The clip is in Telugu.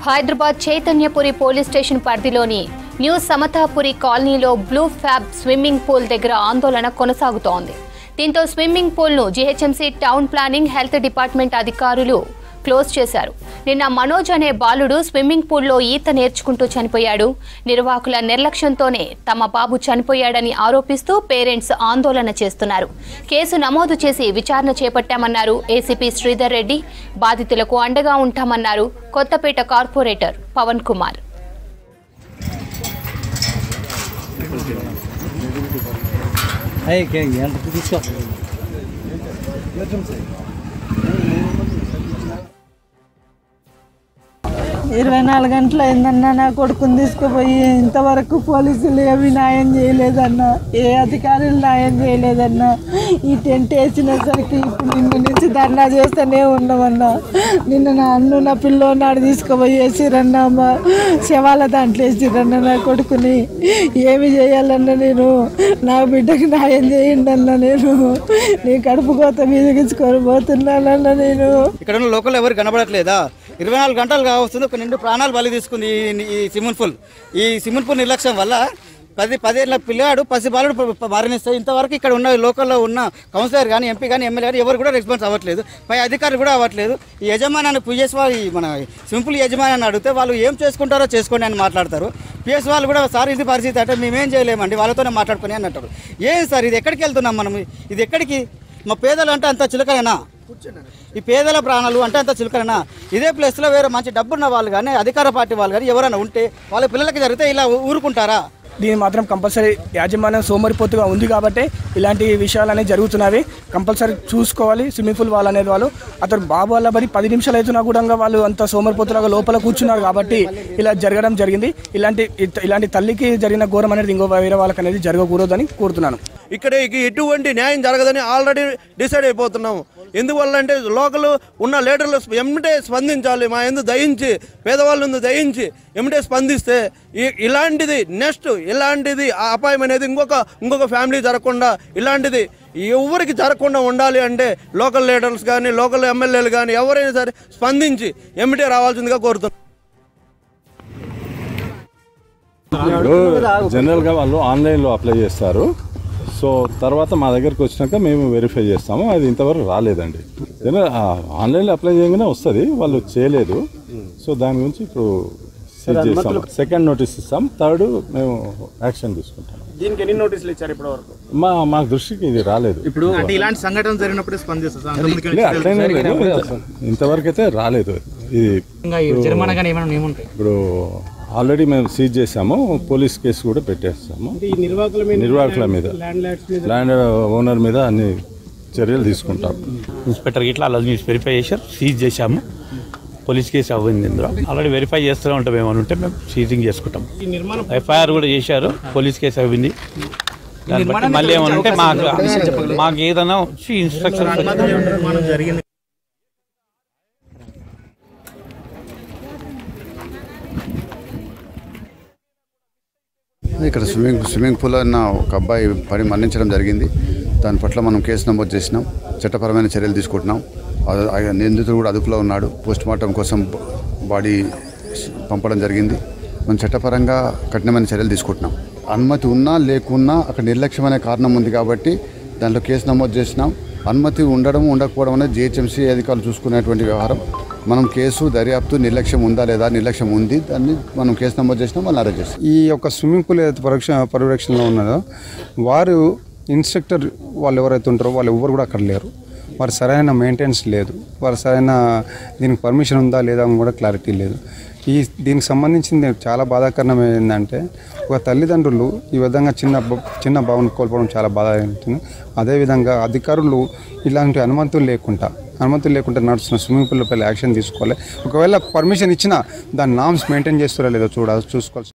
హైదరాబాద్ చైతన్యపురి పోలీస్ స్టేషన్ పరిధిలోని న్యూ సమతాపురి కాలనీలో బ్లూ ఫ్యాబ్ స్విమ్మింగ్ పూల్ దగ్గర ఆందోళన కొనసాగుతోంది దీంతో స్విమ్మింగ్ పూల్ను GHMC town planning health department అధికారులు క్లోజ్ చేశారు నిన్న మనోజ్ అనే బాలుడు స్విమ్మింగ్ పూల్లో ఈత నేర్చుకుంటూ చనిపోయాడు నిర్వాహకుల నిర్లక్ష్యంతోనే తమ బాబు చనిపోయాడని ఆరోపిస్తూ పేరెంట్స్ ఆందోళన చేస్తున్నారు కేసు నమోదు చేసి విచారణ చేపట్టామన్నారు ఏసీపీ శ్రీధర్ రెడ్డి బాధితులకు అండగా ఉంటామన్నారు కొత్తపేట కార్పొరేటర్ పవన్ కుమార్ అయ్యి ఎంత తీసుకో ఇరవై నాలుగు గంటలు అయిందన్న నా కొడుకుని తీసుకుపోయి ఇంతవరకు పోలీసులు ఏమి న్యాయం చేయలేదన్న ఏ అధికారులు న్యాయం చేయలేదన్న ఈ టెంట్ వేసినసరికి ఇప్పుడు నిన్న నుంచి ధర్నా చేస్తూనే ఉన్నామన్న నిన్న నా అన్ను నా పిల్లోనాడు తీసుకుపోయి వేసిరన్న మా శవాల దాంట్లో వేసిరన్న నా కొడుకుని ఏమి చేయాలన్న నేను నా బిడ్డకి న్యాయం చేయండి అన్న నేను నీ కడుపు కోత మీదగించుకొని పోతున్నానన్న నేను ఇక్కడ ఉన్న లోకల్ ఎవరు కనబడట్లేదా ఇరవై నాలుగు గంటలు కావస్తుంది ఒక నిండు ప్రాణాలు బలి తీసుకుంది ఈ- ఈ స్విమ్మింగ్ పూల్ ఈ స్విమ్మింగ్ పూల్ నిర్లక్ష్యం వల్ల పది పదేళ్ళ పిల్లాడు పసి బాలుడు ప- ప- మరణిస్తే ఇంతవరకు ఇక్కడ ఉన్న లోకల్లో ఉన్న కౌన్సిలర్ కానీ ఎంపీ కానీ ఎమ్మెల్యే కానీ ఎవరు కూడా రెస్పాన్స్ అవ్వట్లేదు పై అధికారులు కూడా అవ్వట్లేదు ఈ యజమానాన్ని పిఎస్ వాళ్ళు ఈ మన సింపుల్ యజమానాన్ని అడిగితే వాళ్ళు ఏం చేసుకుంటారో చేసుకోండి అని మాట్లాడతారు పిఎస్ వాళ్ళు కూడా సార్ ఇది పరిస్థితి అంటే మేమేం చేయలేమండి వాళ్ళతోనే మాట్లాడుకుని అని అంటారు ఏం సార్ ఇది ఎక్కడికి వెళ్తున్నాం మనం ఇది ఎక్కడికి మా పేదలు అంటే అంత చిలకనేనా ఈ పేదల ప్రాణాలు అంటే అంత చులకనైనా ఇదే ప్లేస్లో వేరే మంచి డబ్బున్న వాళ్ళు కానీ అధికార పార్టీ వాళ్ళు కానీ ఎవరైనా ఉంటే వాళ్ళ పిల్లలకి జరిగితే ఇలా ఊ- ఊరుకుంటారా దీని మాత్రం కంపల్సరీ యాజమాన్యం సోమరిపోతుగా ఉంది కాబట్టి ఇలాంటి విషయాలు అనేవి జరుగుతున్నవి కంపల్సరీ చూసుకోవాలి స్విమ్మింగ్ పూల్ వాళ్ళు అనేది వాళ్ళు అతను బాబు వల్ల బడి పది నిమిషాలు అవుతున్నా కూడా వాళ్ళు అంత సోమరిపోతులాగా లోపల కూర్చున్నారు కాబట్టి ఇలా జరగడం జరిగింది ఇలాంటి ఇట్- ఇలాంటి తల్లికి జరిగిన ఘోరం అనేది ఇంకో వేరే వాళ్ళకి అనేది జరగకూడదని కోరుతున్నాను ఇక్కడ ఇక ఎటువంటి న్యాయం జరగదని ఆల్రెడీ డిసైడ్ అయిపోతున్నాము ఎందువల్ల అంటే లోకల్ ఉన్న లీడర్లు ఎమ్మటే స్పందించాలి మా ఎందు దయించి పేదవాళ్ళ ముందు దయించి ఎమ్మటే స్పందిస్తే ఈ- ఇలాంటిది నెక్స్ట్ ఇలాంటిది ఆ అపాయం అనేది ఇంకొక ఇంకొక ఫ్యామిలీ జరగకుండా ఇలాంటిది ఎవరికి జరగకుండా ఉండాలి అంటే లోకల్ లీడర్స్ కానీ లోకల్ ఎమ్మెల్యేలు కానీ ఎవరైనా సరే స్పందించి ఎమ్మటే రావాల్సిందిగా కోరుతున్నాం ఇప్పుడు జనరల్గా వాళ్ళు ఆన్లైన్లో అప్లై చేస్తారు సో తర్వాత మా దగ్గరకు వచ్చినాక మేము వెరిఫై చేస్తాము అది ఇంతవరకు రాలేదండి జనరల్ ఆ, ఆన్లైన్లో అప్లై చేయగానే వస్తుంది వాళ్ళు చేయలేదు సో దాని గురించి ఇప్పుడు సీజ్ చేస్తాం సెకండ్ నోటీస్ ఇస్తాం థర్డ్ మేము యాక్షన్ తీసుకుంటాం దీనికి ఎన్ని నోటీసులు ఇచ్చారు ఇప్పటి వరకు మా మా దృష్టికి ఇది రాలేదు ఇప్పుడు అంటే ఇలాంటి సంఘటన జరిగినప్పుడు స్పందిస్తారు లే, అట్లనే లేదు. ఇంతవరకు అయితే రాలేదు ఇది జరిమానా కానీ ఏమైనా ఏముంటాయి ఇప్పుడు ఆల్రెడీ మేము సీజ్ చేసాము పోలీస్ కేసు కూడా పెట్టేస్తాము నిర్వాహకుల మీద ల్యాండ్ ఓనర్ మీద అన్ని చర్యలు తీసుకుంటాం ఇన్స్పెక్టర్ ఇట్లా అలా న్యూస్ వెరిఫై చేశారు సీజ్ చేశాము పోలీస్ కేసు అవ్వింది ఇందులో ఆల్రెడీ వెరిఫై చేస్తూనే ఉంటాం ఏమైనా ఉంటే మేము సీజింగ్ చేసుకుంటాం ఎఫ్ఐఆర్ కూడా చేశారు పోలీస్ కేసు అవ్వింది దాన్ని బట్టి మళ్ళీ ఏమైనా ఉంటే మాకు మాకు ఏదైనా వచ్చి ఇన్స్ట్రక్షన్ జరిగింది ఇక్కడ స్విమ్మింగ్ స్విమ్మింగ్ పూల్ అన్న ఒక అబ్బాయి పడి మరణించడం జరిగింది దాని పట్ల మనం కేసు నమోదు చేసినాం చట్టపరమైన చర్యలు తీసుకుంటున్నాం ఆ- ఆ నిందితుడు కూడా అదుపులో ఉన్నాడు పోస్ట్ మార్టం కోసం బ- బాడీ పంపడం జరిగింది మనం చట్టపరంగా కఠినమైన చర్యలు తీసుకుంటున్నాం అనుమతి ఉన్నా లేకున్నా అక్కడ నిర్లక్ష్యమైన కారణం ఉంది కాబట్టి దాంట్లో కేసు నమోదు చేసినాం అనుమతి ఉండడం ఉండకపోవడం అనేది జిహెచ్ఎంసీ అధికారులు చూసుకునేటువంటి వ్యవహారం మనం కేసు దర్యాప్తు నిర్లక్ష్యం ఉందా లేదా నిర్లక్ష్యం ఉంది దాన్ని మనం కేసు నమోదు చేసినాం వాళ్ళని అరెస్ట్ చేస్తాం ఈ యొక్క స్విమ్మింగ్ పూల్ ఏదైతే పరీక్ష పర్యవేక్షణలో ఉన్నదో వారు ఇన్స్ట్రక్టర్ వాళ్ళు ఎవరైతే ఉంటారో వాళ్ళు ఎవరు కూడా అక్కడ లేరు వారు సరైన మెయింటెనెన్స్ లేదు వారు సరైన దీనికి పర్మిషన్ ఉందా లేదా అని కూడా క్లారిటీ లేదు ఈ దీనికి సంబంధించింది చాలా బాధాకరణం ఏంటంటే ఒక తల్లిదండ్రులు ఈ విధంగా చిన్న బ- చిన్న భావన కోల్పోవడం చాలా బాధ అనిపిస్తుంది అదేవిధంగా అధికారులు ఇలాంటి అనుమతులు లేకుండా అనుమతులు లేకుండా నడుస్తున్న స్విమ్మింగ్ పూల్ పైన యాక్షన్ తీసుకోవాలి ఒకవేళ పర్మిషన్ ఇచ్చినా దాని నామ్స్ మెయింటైన్ చేస్తారా లేదో చూడాలి చూసుకోవాలి